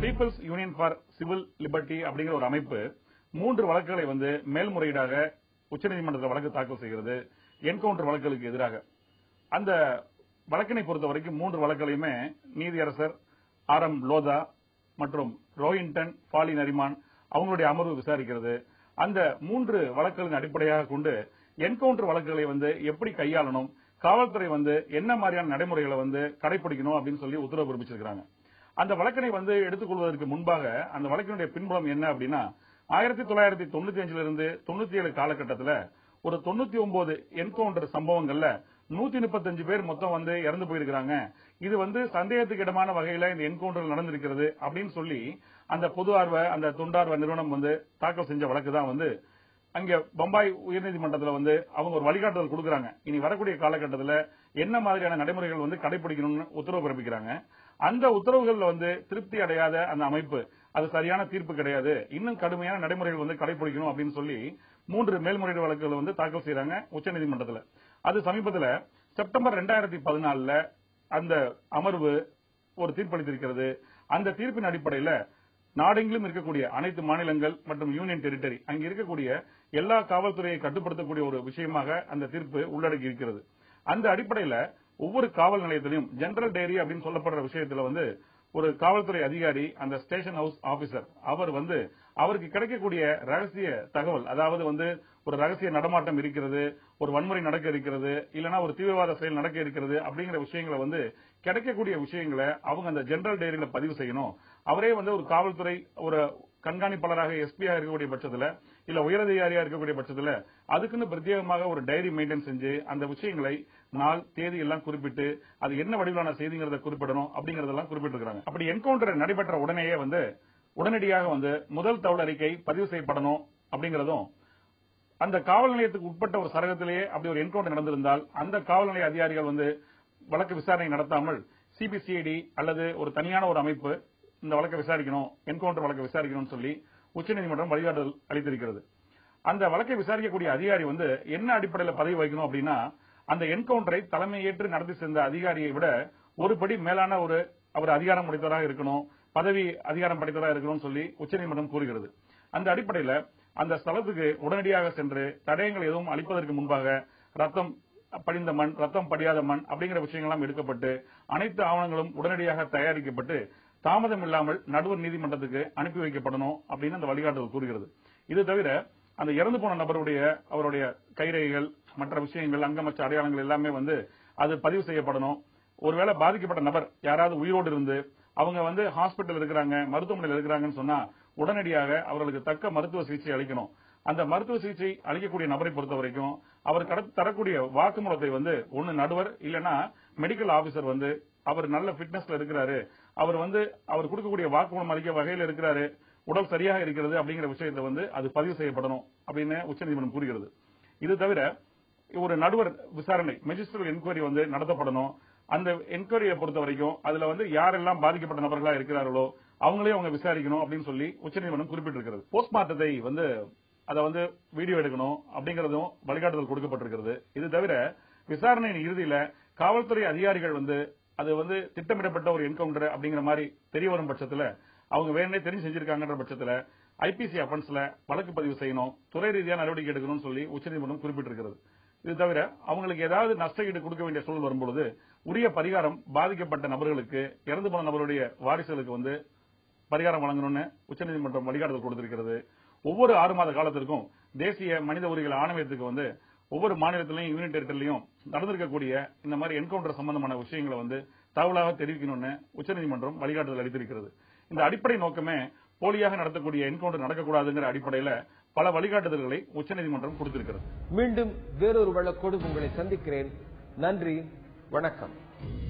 peoples union for civil liberty அப்படிங்கிற ஒரு அமைப்பு மூன்று வழக்குகளை வந்து மேல்முறையீடாக உச்சநீதிமன்றத்தில் வழக்கு தாக்கல் செய்கிறது என்கவுண்டர் வழக்குகளுக்கு எதிராக அந்த வழக்கினை பொறுத்த வரைக்கும் மூன்று வழக்குகளையுமே நீதியரசர் ஆர் எம் லோதா மற்றும் ரோயின்டன் ஃபாலி நரிமான் அவங்களுடைய அமர்வு விசாரிக்கிறது அந்த மூன்று வழக்குகளின் அடிப்படையாக கொண்டு என்கவுண்டர் வழக்குகளை வந்து எப்படி கையாளணும் காவல்துறை வந்து என்ன மாதிரியான நடைமுறைகளை வந்து கடைபிடிக்கணும் அப்படின்னு சொல்லி உத்தரவு பிறப்பிச்சிருக்காங்க அந்த வழக்கினை வந்து எடுத்துக்கொள்வதற்கு முன்பாக அந்த வழக்கினுடைய பின்புலம் என்ன அப்படின்னா ஆயிரத்தி தொள்ளாயிரத்தி தொண்ணூத்தி அஞ்சுல இருந்து தொண்ணூத்தி ஏழு காலகட்டத்தில் ஒரு தொண்ணூத்தி ஒன்பது என்கவுண்டர் சம்பவங்கள்ல நூத்தி முப்பத்தஞ்சு பேர் மொத்தம் வந்து இறந்து போயிருக்கிறாங்க இது வந்து சந்தேகத்துக்கு இடமான வகையில இந்த என்கவுண்டர் நடந்திருக்கிறது அப்படின்னு சொல்லி அந்த பொது ஆர்வ அந்த தொண்டார்வ நிறுவனம் வந்து தாக்கல் செஞ்ச வழக்கு தான் வந்து அங்க பம்பாய் உயர்நீதிமன்றத்தில் வந்து அவங்க ஒரு வழிகாட்டுதல் கொடுக்கறாங்க இனி வரக்கூடிய காலகட்டத்தில் என்ன மாதிரியான நடைமுறைகள் வந்து கடைபிடிக்கணும்னு உத்தரவு பிறப்பிக்கிறாங்க அந்த உத்தரவுகள்ல வந்து திருப்தி அடையாத அந்த அமைப்பு அது சரியான தீர்ப்பு கிடையாது இன்னும் கடுமையான நடைமுறைகள் வந்து கடைபிடிக்கணும் அப்படின்னு சொல்லி மூன்று மேல்முறையீடு வழக்குகளை வந்து தாக்கல் செய்யறாங்க உச்சநீதிமன்றத்தில் அது சமீபத்தில் செப்டம்பர் ரெண்டாயிரத்தி பதினாலுல அந்த அமர்வு ஒரு தீர்ப்பளித்திருக்கிறது அந்த தீர்ப்பின் அடிப்படையில் நாடெங்கிலும் இருக்கக்கூடிய அனைத்து மாநிலங்கள் மற்றும் யூனியன் டெரிட்டரி அங்க இருக்கக்கூடிய எல்லா காவல்துறையை கட்டுப்படுத்தக்கூடிய ஒரு விஷயமாக அந்த தீர்ப்பு உள்ளடக்கி இருக்கிறது அந்த அடிப்படையில் ஒவ்வொரு காவல் நிலையத்திலையும் ஜெனரல் டைரி அப்படின்னு சொல்லப்படுற விஷயத்துல வந்து ஒரு காவல்துறை அதிகாரி அந்த ஸ்டேஷன் ஹவுஸ் ஆபீசர் அவர் வந்து அவருக்கு கிடைக்கக்கூடிய ரகசிய தகவல் அதாவது வந்து ஒரு ரகசிய நடமாட்டம் இருக்கிறது ஒரு வன்முறை நடக்க இருக்கிறது இல்லனா ஒரு தீவிரவாத செயல் நடக்க இருக்கிறது அப்படிங்கிற விஷயங்களை வந்து கிடைக்கக்கூடிய விஷயங்களை அவங்க அந்த ஜெனரல் டைரியில பதிவு செய்யணும் அவரே வந்து ஒரு காவல்துறை ஒரு கண்காணிப்பாளராக எஸ்பியா இருக்கக்கூடிய பட்சத்துல இல்ல உயரதிகாரியா இருக்கக்கூடிய பட்சத்துல அதுக்குன்னு பிரத்யேகமாக ஒரு டைரி மெயின்டைன் செஞ்சு அந்த விஷயங்களை நாள் தேதி எல்லாம் குறிப்பிட்டு அது என்ன வடிவிலான செய்திங்கிறத குறிப்பிடணும் அப்படிங்கறதெல்லாம் குறிப்பிட்டிருக்காங்க அப்படி என்கவுண்டர் நடைபெற்ற உடனேயே வந்து உடனடியாக வந்து முதல் தகவல் அறிக்கை பதிவு செய்யப்படணும் அப்படிங்கறதும் அந்த காவல் நிலையத்துக்கு உட்பட்ட ஒரு சரகத்திலேயே அப்படி ஒரு என்கவுண்டர் நடந்திருந்தால் அந்த காவல் நிலைய அதிகாரிகள் வந்து வழக்கு விசாரணை நடத்தாமல் சிபிசிஐடி அல்லது ஒரு தனியான ஒரு அமைப்பு இந்த வழக்கை விசாரிக்கணும் என்கவுண்டர் வழக்கை விசாரிக்கணும்னு சொல்லி உச்சநீதிமன்றம் வழிகாட்டுதல் அளித்திருக்கிறது அந்த வழக்கை விசாரிக்கக்கூடிய அதிகாரி வந்து என்ன அடிப்படையில் பதவி வகிக்கணும் அப்படின்னா அந்த என்கவுண்டரை தலைமையேற்று நடத்தி சென்ற அதிகாரியை விட ஒரு படி மேலான ஒரு அவர் அதிகாரம் படைத்தவராக இருக்கணும் பதவி அதிகாரம் படைத்தவராக இருக்கணும்னு சொல்லி உச்சநீதிமன்றம் கூறுகிறது அந்த அடிப்படையில் அந்த ஸ்தலத்துக்கு உடனடியாக சென்று தடயங்கள் எதுவும் அளிப்பதற்கு முன்பாக ரத்தம் படிந்த மண் ரத்தம் படியாத மண் அப்படிங்கிற விஷயங்கள்லாம் எடுக்கப்பட்டு அனைத்து ஆவணங்களும் உடனடியாக தயாரிக்கப்பட்டு தாமதம் இல்லாமல் நடுவர் நீதிமன்றத்துக்கு அனுப்பி வைக்கப்படணும் அப்படின்னு அந்த வழிகாட்டுதல் கூறுகிறது இது தவிர அந்த இறந்து போன நபருடைய அவருடைய கைரேகைகள் மற்ற விஷயங்கள் அங்கமற்ற அடையாளங்கள் எல்லாமே வந்து அது பதிவு செய்யப்படணும் ஒருவேளை பாதிக்கப்பட்ட நபர் யாராவது உயிரோடு இருந்து அவங்க வந்து ஹாஸ்பிட்டல் இருக்கிறாங்க மருத்துவமனையில் இருக்கிறாங்கன்னு சொன்னா உடனடியாக அவர்களுக்கு தக்க மருத்துவ சிகிச்சை அளிக்கணும் அந்த மருத்துவ சிகிச்சை அளிக்கக்கூடிய நபரை பொறுத்த வரைக்கும் அவர் கட- தரக்கூடிய வாக்குமூலத்தை வந்து ஒன்னு நடுவர் இல்லனா மெடிக்கல் ஆபீசர் வந்து அவர் நல்ல ஃபிட்னஸ்ல இருக்கிறாரு அவர் வந்து அவர் கொடுக்கக்கூடிய வாக்குமூலம் அளிக்க வகையில் இருக்கிறாரு உடல் சரியாக இருக்கிறது அப்படிங்கிற விஷயத்தை வந்து அது பதிவு செய்யப்படணும் அப்படின்னு உச்சநீதிமன்றம் கூறுகிறது இது தவிர ஒரு நடுவர் விசாரணை மெஜிஸ்ட்ரல் என்கொயரி வந்து நடத்தப்படணும் அந்த என்கொயரியை பொறுத்த வரைக்கும் அதுல வந்து யாரெல்லாம் பாதிக்கப்பட்ட நபர்களா இருக்கிறார்களோ அவங்களே அவங்க விசாரிக்கணும் அப்படின்னு சொல்லி உச்சநீதிமன்றம் குறிப்பிட்டிருக்கிறது போஸ்ட்மார்ட்டத்தை வந்து அதை வந்து வீடியோ எடுக்கணும் அப்படிங்கறதும் வழிகாட்டுதல் கொடுக்கப்பட்டிருக்கிறது இது தவிர விசாரணையின் இறுதியில காவல்துறை அதிகாரிகள் வந்து அது வந்து திட்டமிடப்பட்ட ஒரு என்கவுண்டர் அப்படிங்கிற மாதிரி தெரிய வரும் பட்சத்துல அவங்க வேணே தெரிஞ்சு செஞ்சிருக்காங்கன்ற பட்சத்துல ஐபிசி அஃபென்ஸ்ல வழக்கு பதிவு செய்யணும் துறை ரீதியான நடவடிக்கை எடுக்கணும்னு சொல்லி உச்சநீதிமன்றம் குறிப்பிட்டிருக்கிறது இது தவிர அவங்களுக்கு ஏதாவது நஷ்டஈடு கொடுக்க வேண்டிய சூழல் வரும்பொழுது உரிய பரிகாரம் பாதிக்கப்பட்ட நபர்களுக்கு இறந்து போன நபருடைய வாரிசுகளுக்கு வந்து பரிகாரம் வழங்கணும்னு உச்சநீதிமன்றம் வழிகாட்டுதல் கொடுத்திருக்கிறது ஒவ்வொரு ஆறு மாத காலத்திற்கும் தேசிய மனித உரிமைகள் ஆணையத்துக்கு வந்து ஒவ்வொரு மாநிலத்திலையும் யூனியன் டெரிட்டரிலையும் நடந்திருக்கக்கூடிய இந்த மாதிரி என்கவுண்டர் சம்பந்தமான விஷயங்களை வந்து தகவலாக தெரிவிக்கணும்னு உச்சநீதிமன்றம் வழிகாட்டுதல் அளித்திருக்கிறது இந்த அடிப்படை நோக்கமே போலியாக நடத்தக்கூடிய என்கவுண்டர் நடக்கக்கூடாதுங்கிற அடிப்படையில பல வழிகாட்டுதல்களை உச்சநீதிமன்றம் கொடுத்திருக்கிறது மீண்டும் வேறொரு வழக்கோடு உங்களை சந்திக்கிறேன் நன்றி வணக்கம்